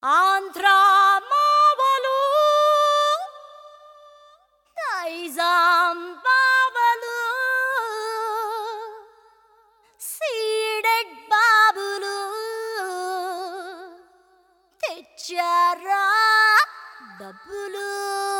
ఆంధ్ర మావలు నైజాం బావలు సీడెడ్ బాబులు తెచ్చారా డబ్బులు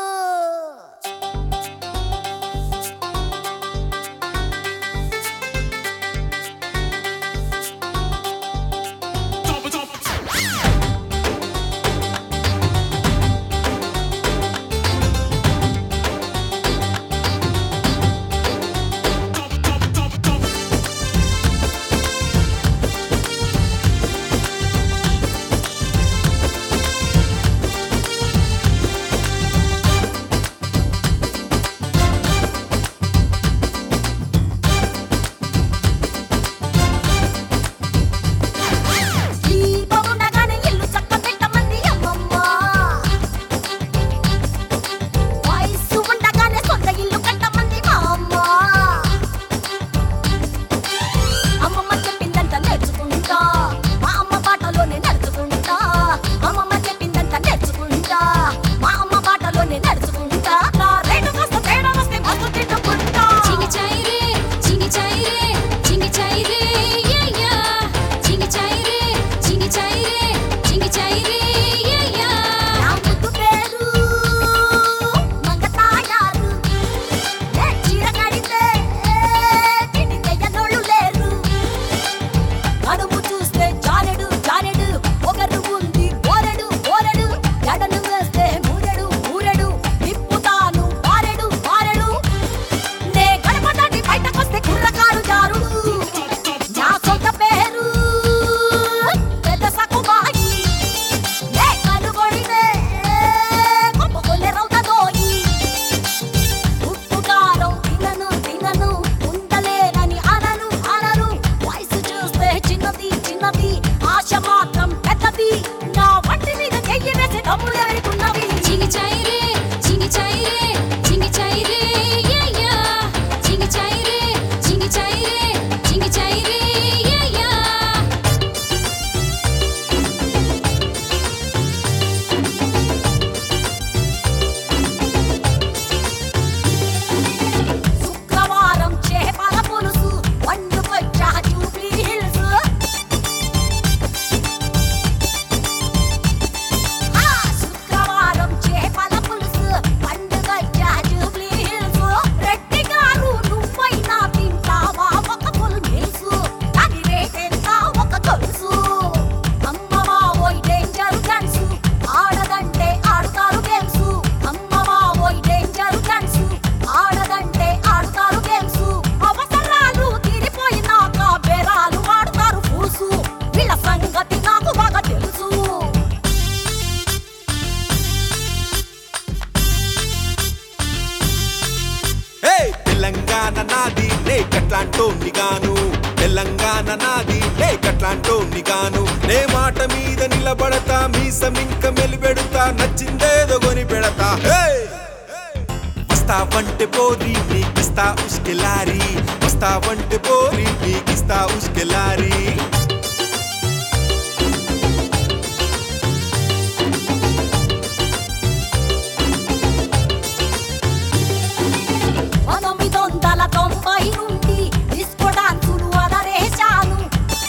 దీపముండగానే ఇల్లు చక్కబెట్టమంది అమ్మమ్మ. వయస్సు ఉండగానే సొంత ఇల్లు కట్టమంది మా అమ్మ. అమ్మమ్మ చెప్పిందంతా నేర్చుకుంటా మా అమ్మ బాటలోనే నడుచుకుంటా అమ్మమ్మ చెప్పిందంతా నేర్చుకుంటా మా అమ్మ బాటలోనే నడుచుకుంటా నా రేటు కాస్త తేడా వస్తే మస్తు తిట్టుకుంటా చింగి చాయిరే చింగి చాయిరే చింగి చాయిరే యా యా చింగి చాయిరే చింగి చాయిరే చింగి చాయిరే యా యా నా ముద్దు పేరు మంగతాయారు ఏ చీర కడితే తిండి తెయ్యనోళ్ళు లేరు నడుము చూస్తే జానెడు జానెడు ఒకరు ఉంది ఓరెడు ఓరెడు ఎడను వేస్తే మూరెడు మూరెడు తిప్పుతాను పారెడు పారెడు నే గడప దాటి బయటకొస్తే కుర్రకారు జారుడు నా సొంత పేరు పెద్ద సకుబాయి ఏ కనుగొడితే కొప్పుకొల్లె రౌతదోయి ఉప్పు కారం తినను తినను ఉండలేనని అనను అనను వయసు చూస్తే చిన్నది చిన్నది ఆశ మాత్రం పెద్దది నా వంటి మీద చెయ్యి వేసి డబ్బులు ఎరుగున్నవి చింగి చాయిరే చింగి చాయిరే చింగి చాయిరే యా యా చింగి చాయిరే చింగి చాయిరే చింగి చాయిరే యా యా శుక్రవారం చేపల పులుసు వండుకొచ్చా జూబ్లీ హిల్స్ ఆ శుక్రవారం చేపల పులుసు వండుకొచ్చా జూబ్లీ హిల్స్ రెడ్డి గారు నువ్వైనా తింటావా ఒక ఫుల్ మీల్స్ దాని రేట్ ఎంత ఒక గొలుసు అమ్మవా ఓయ్ డేంజర్ గన్స్ ఆడదంటే ఆడుతారు గేమ్స్ అమ్మవా ఓయ్ డేంజర్ గన్స్ ఆడదంటే ఆడుతారు గేమ్స్ అవసరాలు తీరిపోయినాక బేరాలు ఆడుతారు ఫూసు వీళ్ళ సంగతి నాకు బాగా తెలుసు హే తెలంగాణ నాది లేకట్లాంటోన్ని గాను తెలంగాణ నాది లేకట్లాంటోన్ని గాను నే మాట మీద నిలబడతా మీసమింక మెలిపెడతా నచ్చిందేదో కొని పెడతా హే వస్తావంటే పోరి నీకిస్తా ఉస్కెలారి వస్తావంటే పోరి నీకిస్తా ఉస్కెలారి పంతొమ్మిది వందల తొంభై నుండి డిస్కో డాన్సులు అదరేశాను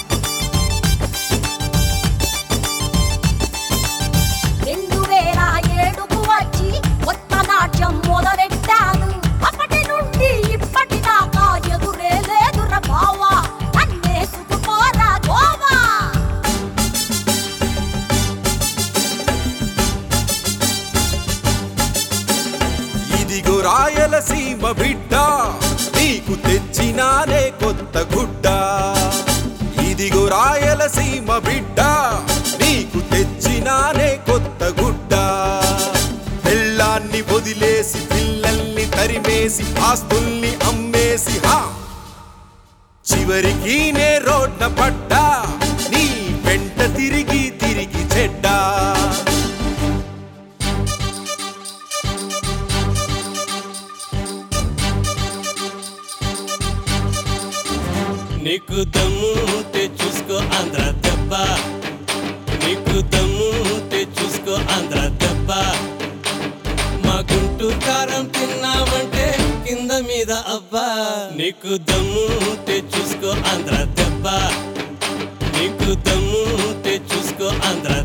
రెండు వేల ఏడుకు వచ్చి కొత్త నాట్యం మొదలెట్టాను అప్పటి నుండి ఇప్పటి దాకా ఎదురే లేదుర బావా నన్నేసుకుపోరా గోవా ఇదిగో రాయలసీమ బిడ్డ నీకు తెచ్చినానే కొత్త గుడ్డ ఇదిగో రాయలసీమ బిడ్డ నీకు తెచ్చినానే కొత్త గుడ్డ పెళ్ళాన్ని వదిలేసి పిల్లల్ని తరిమేసి ఆస్తుల్ని అమ్మేసి హా చివరికి నే రోడ్న పడ్డా నీ వెంట తిరిగి తిరిగి చెడ్డా నీకు దమ్ము ఉంటే చూసుకో ఆంధ్ర దెబ్బ నీకు దమ్ము ఉంటే దెబ్బ మా గుంటూరు కారం తిన్నామంటే కింద మీద అబ్బా నీకు దమ్ము ఉంటే చూసుకో ఆంధ్ర దెబ్బ నీకు దమ్ము ఉంటే చూసుకో ఆంధ్ర